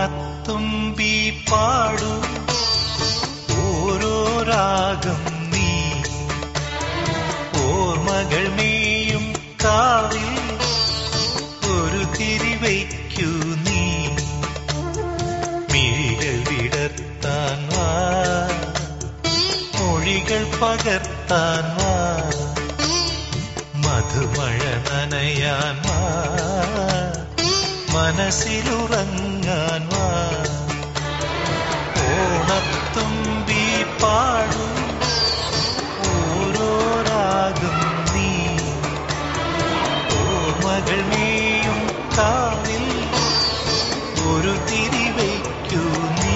ഓണത്തുമ്പി പാടു ഓരോ രാഗം നീ ഓർമ്മകൾ നീയും കാവിൽ ഒരു തിരിവയ്ക്കൂ നീ മിഴികൾ വിടർത്താൻ വാ മൊഴികൾ പകർത്താൻ വാ മധുമഴ നനയാൻ വാ മനസ്സിലുറങ്ങാൻ വാ ഓണത്തുമ്പി പാടു ഓരോ രാഗം നീ ഓർമ്മകൾ നീയും കാവിൽ ഒരു തിരിവയ്ക്കൂ നീ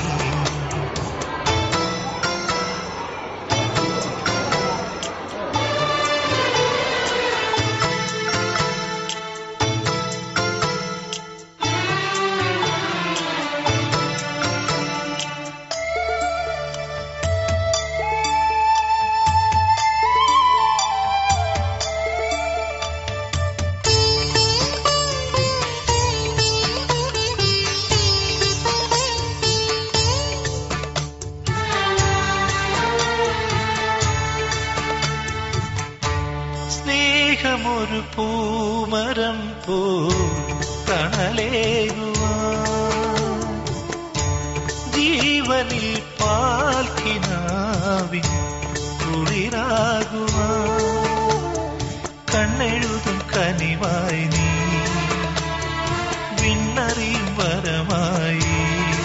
സ്നേഹമൊരു പൂമരം പോ തണലേകുവാ ജീവനിൽ പാൽക്കിനാവിൻ കുളിരാകുവാ കണ്ണെഴുതും കനിവായി നീ വിണ്ണറിയും വരമായി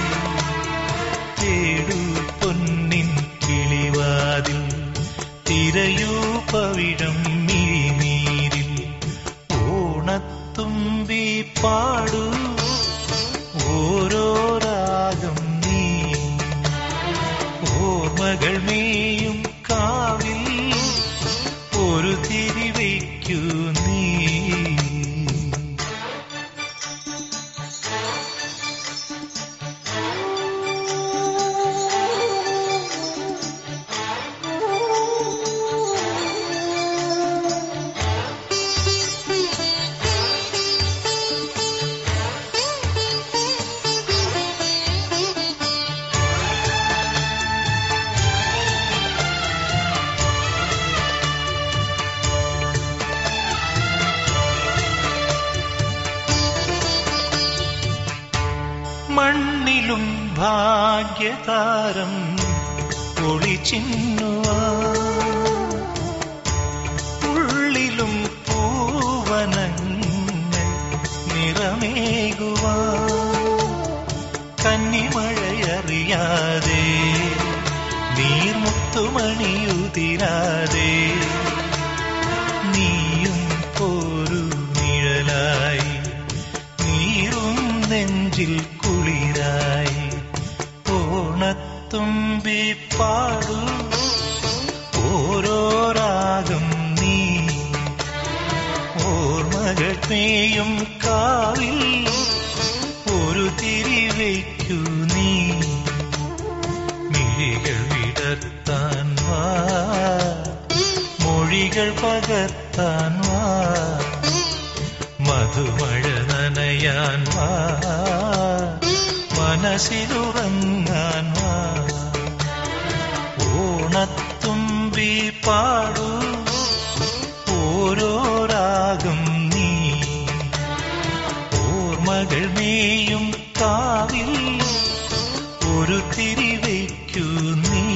തേടൂ പൊന്നിൻ കിളിവാതിൽ തിരയൂ പവിഴം മിഴിനീരിൽ ഓണത്തുമ്പി പാടൂ ഓരോ രാഗം നീ ഓർമ്മകൾ നീയും കാവിൽ ഒരു തിരിവയ്ക്കൂ നീ മണ്ണിലും ഭാഗ്യതാരം ഒളിച്ചിന്നുവാ ഉള്ളിലും പൂവനങ്ങൾ നിറമേകുവാ കന്നിമഴയറിയാതെ നീർമുത്തുമണിയുതിരാതെ നീയും പോരു നിഴലായി നീറും നെഞ്ചിൽ കുളിരായി ഓണത്തുമ്പി പാടു ഓരോ രാഗം നീ ഓർമ്മകൾ നീയും കാവിൽ ഒരു തിരിവയ്ക്കൂ നീ മിഴികൾ വിടർത്താൻ വാ മൊഴികൾ പകർത്താൻ വാ മധുമഴ നനയാൻ വാ മനസ്സിലുറങ്ങാൻ വാ ഓണത്തുമ്പി പാടൂ ഓരോ രാഗം നീ ഓർമ്മകൾ നീയും കാവിൽ ഒരു തിരിവയ്ക്കൂ നീ